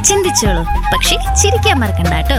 ചിന്തിച്ചോളൂ പക്ഷെ ചിരിക്കാൻ മറക്കണ്ട കേട്ടോ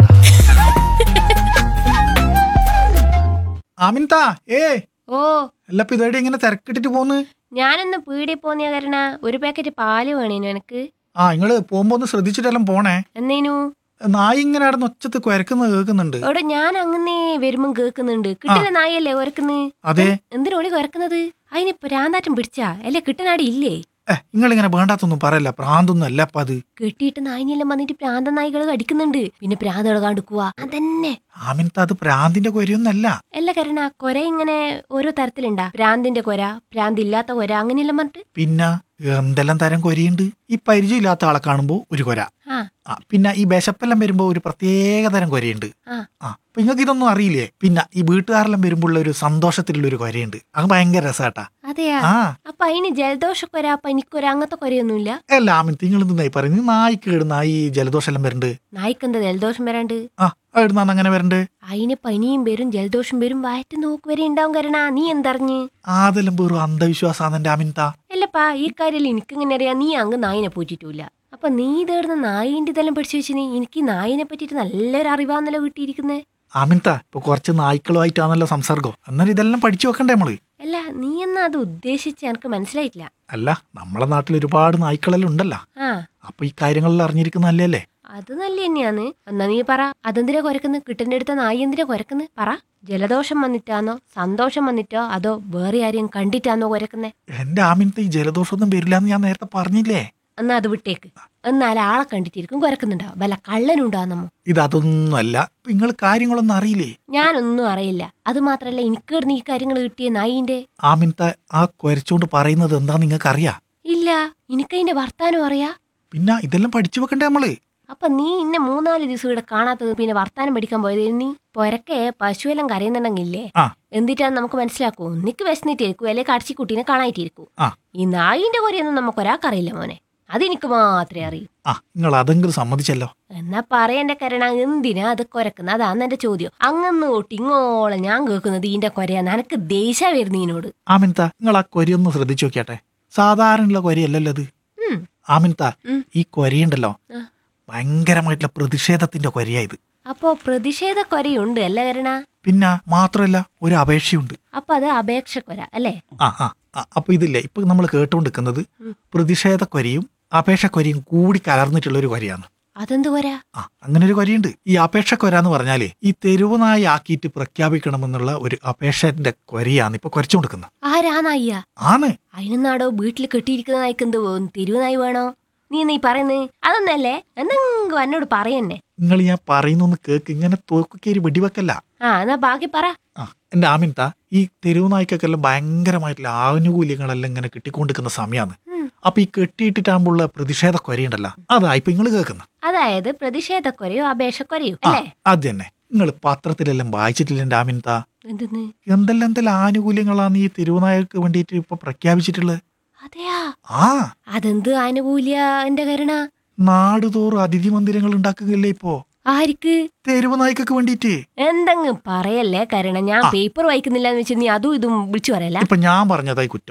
ആമിൻത ഏ ഓ അല്ല ഇപ്പൊ ഇതേടെ ഇങ്ങനെ തിരക്കിട്ടിട്ട് പോന്ന് ഞാനൊന്ന് പീടി പോന്നിയ കാരണ ഒരു പാക്കറ്റ് പാല് വേണേനു എനിക്ക് ആ നിങ്ങള് പോകുമ്പോ ഒന്ന് ശ്രദ്ധിച്ചിട്ടെല്ലാം പോണേ എന്നേനു നായി ഇങ്ങനെ അവിടെ ഒച്ചത്ത് കുരക്കുന്നത് കേൾക്കുന്നുണ്ട് അവിടെ ഞാൻ അങ്ങനെ വരുമ്പം കേൾക്കുന്നുണ്ട് കിട്ടുന്ന നായല്ലേ കുരക്കുന്നു അതെ എന്തിനോളി കുരക്കുന്നത് അതിന് പ്രാന്താറ്റം പിടിച്ചാ അല്ലേ കിട്ടനാടി ഇല്ലേ ഏ നിങ്ങളിങ്ങനെ വേണ്ടാത്തൊന്നും പറയല്ല പ്രാന്തൊന്നും അല്ല അപ്പൊ അത് കെട്ടിയിട്ട് നായിനെല്ലാം വന്നിട്ട് പ്രാന്ത നായികൾ കടിക്കുന്നുണ്ട് പിന്നെ പ്രാന്തകൾ കാണിക്കുക അതന്നെ ആമിൻത അത് പ്രാന്തിന്റെ കൊരയൊന്നല്ല അല്ല കരണ കൊര ഇങ്ങനെ ഓരോ തരത്തിലുണ്ടാ പ്രാന്തിന്റെ കൊര പ്രാന്തില്ലാത്ത കൊര അങ്ങനെയെല്ലാം പറഞ്ഞിട്ട് പിന്നെ എന്തെല്ലാം തരം കൊരയുണ്ട് ഈ പരിചയമില്ലാത്ത ആളെ കാണുമ്പോ ഒരു കൊര ആ ആ പിന്നെ ഈ വിശപ്പെല്ലാം വരുമ്പോ ഒരു പ്രത്യേക തരം കൊരയുണ്ട് ആ ആ അപ്പൊ നിങ്ങൾക്ക് ഇതൊന്നും അറിയില്ലേ പിന്നെ ഈ വീട്ടുകാരെല്ലാം വരുമ്പോൾ ഒരു സന്തോഷത്തിലുള്ള ഒരു കൊരയുണ്ട് അത് ഭയങ്കര രസാട്ടാ അതെയാ ആ അപ്പൊ അതിന് ജലദോഷക്കൊര പനിക്കൊര അങ്ങനത്തെ കൊരയൊന്നുമില്ല അല്ല ആമിൻ നിങ്ങൾ എന്തെന്നായി പറയുന്നത് നായിക്ക് ഇടുന്ന ഈ ജലദോഷം എല്ലാം വരുന്നുണ്ട് നായിക്കെന്താ ജലദോഷം വരാണ്ട് ആ ഇടുന്നാണ് അങ്ങനെ വരണ്ട് അതിന് പനിയും വരും ജലദോഷം വരും വയറ്റ് നോക്ക് വരെ ഉണ്ടാവും കരണ നീ എന്തറിഞ്ഞ് അതെല്ലാം വെറും അന്ധവിശ്വാസാണ് എന്റെ ആമിൻത അല്ലപ്പാ ഈ കാര്യം എനിക്കിങ്ങനെ അറിയാം നീ അങ്ങ് നായിനെ പോറ്റിട്ടില്ല അപ്പൊ നീ ഇതേടുന്ന നായിന്റെ ഇതെല്ലാം പഠിച്ചു വെച്ച് നീ എനിക്ക് ഈ നായിനെ പറ്റിയിട്ട് നല്ലൊരു അറിവാന്നല്ലോ കിട്ടിയിരിക്കുന്നേ ആമിൻത ഇപ്പൊ കുറച്ച് നായ്ക്കളുമായിട്ടാണല്ലോ സംസർഗം എന്നാലും ഇതെല്ലാം പഠിച്ചു വെക്കണ്ടേ നമ്മള് അല്ല നീ എന്നാ അത് ഉദ്ദേശിച്ച് എനിക്ക് മനസ്സിലായിട്ടില്ല അല്ല നമ്മളെ നാട്ടിൽ ഒരുപാട് നായ്ക്കളെല്ലാം ഉണ്ടല്ലോ ആ അപ്പൊ ഈ കാര്യങ്ങളെല്ലാം അറിഞ്ഞിരിക്കുന്ന നല്ലല്ലേ അത് നല്ല തന്നെയാന്ന് എന്നാ നീ പറ അതെന്തിനാ കുരക്കുന്നു കിട്ടന്റെ അടുത്ത നായി എന്തിനാ കുരക്കുന്നു പറ ജലദോഷം വന്നിട്ടാന്നോ സന്തോഷം വന്നിട്ടോ അതോ വേറെ ആരെയും കണ്ടിട്ടാന്നോ കുരക്കുന്നേ എന്റെ ആമിൻത ഈ ജലദോഷമൊന്നും വരില്ല എന്ന് ഞാൻ നേരത്തെ പറഞ്ഞില്ലേ എന്നാ അത് വിട്ടേക്ക് എന്നാൽ ആളെ കണ്ടിട്ടിരിക്കും കുരക്കുന്നുണ്ടാവും വല്ല കള്ളനുണ്ടാന്നമ്മോ ഇത് അതൊന്നും അല്ല നിങ്ങൾ കാര്യങ്ങളൊന്നും അറിയില്ലേ ഞാനൊന്നും അറിയില്ല അത് മാത്രല്ല എനിക്ക് കിടന്ന് ഈ കാര്യങ്ങൾ കിട്ടിയ നായിന്റെ ആമിൻത ആ കുരച്ചോണ്ട് പറയുന്നത് എന്താ നിങ്ങൾക്ക് അറിയാ ഇല്ല എനിക്കതിന്റെ വർത്താനം അറിയാ പിന്നെ ഇതെല്ലാം പഠിച്ചു വെക്കണ്ടേ നമ്മള് അപ്പൊ നീ ഇന്നെ മൂന്നാല് ദിവസം ഇവിടെ കാണാത്തത് പിന്നെ വർത്താനം പഠിക്കാൻ പോയത് നീ പൊരക്കെ പശുവെല്ലാം കരയുന്നുണ്ടെങ്കിലേ ആ എന്തിട്ടാന്ന് നമുക്ക് മനസ്സിലാക്കൂ നിക്ക് വിശന്നിട്ടിരിക്കൂ അല്ലെ കടച്ചിക്കുട്ടീനെ കാണായിട്ടിരിക്കൂ ആ ഈ നായിന്റെ കൊരയൊന്നും നമുക്ക് ഒരാൾക്കറിയില്ല മോനെ അതെനിക്ക് മാത്രമേ അറിയൂ ആ നിങ്ങൾ അതെങ്കിലും സമ്മതിച്ചല്ലോ എന്നാ പറയണ്ട കരണ എന്തിനാ അത് കൊരക്കുന്നത് അതാന്ന് എന്റെ ചോദ്യം അങ്ങന്ന് തൊട്ട് ഇങ്ങോളം ഞാൻ കേൾക്കുന്നത് ഇതിന്റെ കൊരയാന്ന് എനക്ക് ദേഷ്യ വരുന്നതിനോട് ആമിൻത നിങ്ങൾ ആ കൊരയൊന്ന് ശ്രദ്ധിച്ചു നോക്കിയാട്ടെ സാധാരണയുള്ള കൊരയല്ലല്ലോ അത് ഉം ആമിൻത ഉം. ഈ കൊരയുണ്ടല്ലോ ആ. ഭയങ്കരമായിട്ടുള്ള പ്രതിഷേധത്തിന്റെ കൊരയാ ഇത് അപ്പോ പ്രതിഷേധ കൊരയുണ്ട് അല്ല കരണ പിന്നെ മാത്രമല്ല ഒരു അപേക്ഷയുണ്ട് അപ്പൊ അത് അപേക്ഷ കൊര അല്ലേ ആ ആ ആ, അപ്പൊ ഇതില്ലേ ഇപ്പൊ നമ്മൾ കേട്ടുകൊണ്ടിരിക്കുന്നത് ഉം. പ്രതിഷേധ കൊരയും അപേക്ഷ കൊരയും കൂടി കലർന്നിട്ടുള്ള ഒരു കൊരയാണ് അതെന്ത് കൊര ആ അങ്ങനെ ഒരു കൊരയുണ്ട് ഈ അപേക്ഷ കൊര എന്ന് പറഞ്ഞാല് ഈ തെരുവ് നായ ആക്കിയിട്ട് പ്രഖ്യാപിക്കണമെന്നുള്ള ഒരു അപേക്ഷന്റെ കൊരയാണ് ഇപ്പൊ കുരച്ചുകൊണ്ടിരിക്കുന്നത് ആരാ നായിയ ആണ് അതിനെന്നാടോ വീട്ടിൽ കെട്ടിയിരിക്കുന്ന നായ്ക്ക് എന്ത് തെരുവ് നായി വേണോ നീ നീ പറയുന്നത് അതൊന്നല്ലേ എന്തെങ്കിലും എന്നോട് പറയന്നെ നിങ്ങൾ ഞാൻ പറയുന്നൊന്ന് കേക്ക് ഇങ്ങനെ തോക്കേരി വെടിവെക്കല്ല ആ എന്നാ ബാക്കി പറ ആ എന്റെ ആമിൻത ഈ തെരുവ് നായ്ക്കൊക്കെല്ലാം ഭയങ്കരമായിട്ടുള്ള ആനുകൂല്യങ്ങളെല്ലാം ഇങ്ങനെ കിട്ടിക്കൊണ്ടിരിക്കുന്ന സമയമാണ് ഉം. അപ്പൊ ഈ കെട്ടിയിട്ടിട്ടാകുമ്പോഴുള്ള പ്രതിഷേധ കൊരയുണ്ടല്ലോ അതാ ഇപ്പൊ നിങ്ങൾ കേൾക്കുന്ന അതായത് പ്രതിഷേധക്കൊരയോ അപേക്ഷക്കൊരയോ ആ അല്ലേ അത് തന്നെ നിങ്ങൾ പത്രത്തിലെല്ലാം വായിച്ചിട്ടില്ല എന്റെ ആമിൻത എന്തെന്ന് എന്തെല്ലാം എന്തെല്ലാം ആനുകൂല്യങ്ങളാണ് ഈ തെരുവുനായക്ക് വേണ്ടിയിട്ട് ഇപ്പൊ പ്രഖ്യാപിച്ചിട്ടുള്ളത് അതെയാ ആ അതെന്ത് ആനുകൂല്യ എന്റെ കരുണ നാടുതോറും അതിഥി മന്ദിരങ്ങൾ ഉണ്ടാക്കുകയല്ലേ ഇപ്പോ ആർക്ക് തെരുവ് നായ്ക്കൊക്കെ വേണ്ടിയിട്ട് എന്തെങ്കിലും പറയല്ലേ കരുണ ഞാൻ പേപ്പർ വായിക്കുന്നില്ല എന്ന് വെച്ചാൽ നീ അതും ഇതും വിളിച്ചു പറയല്ല ഇപ്പൊ ഞാൻ പറഞ്ഞതായി കുറ്റം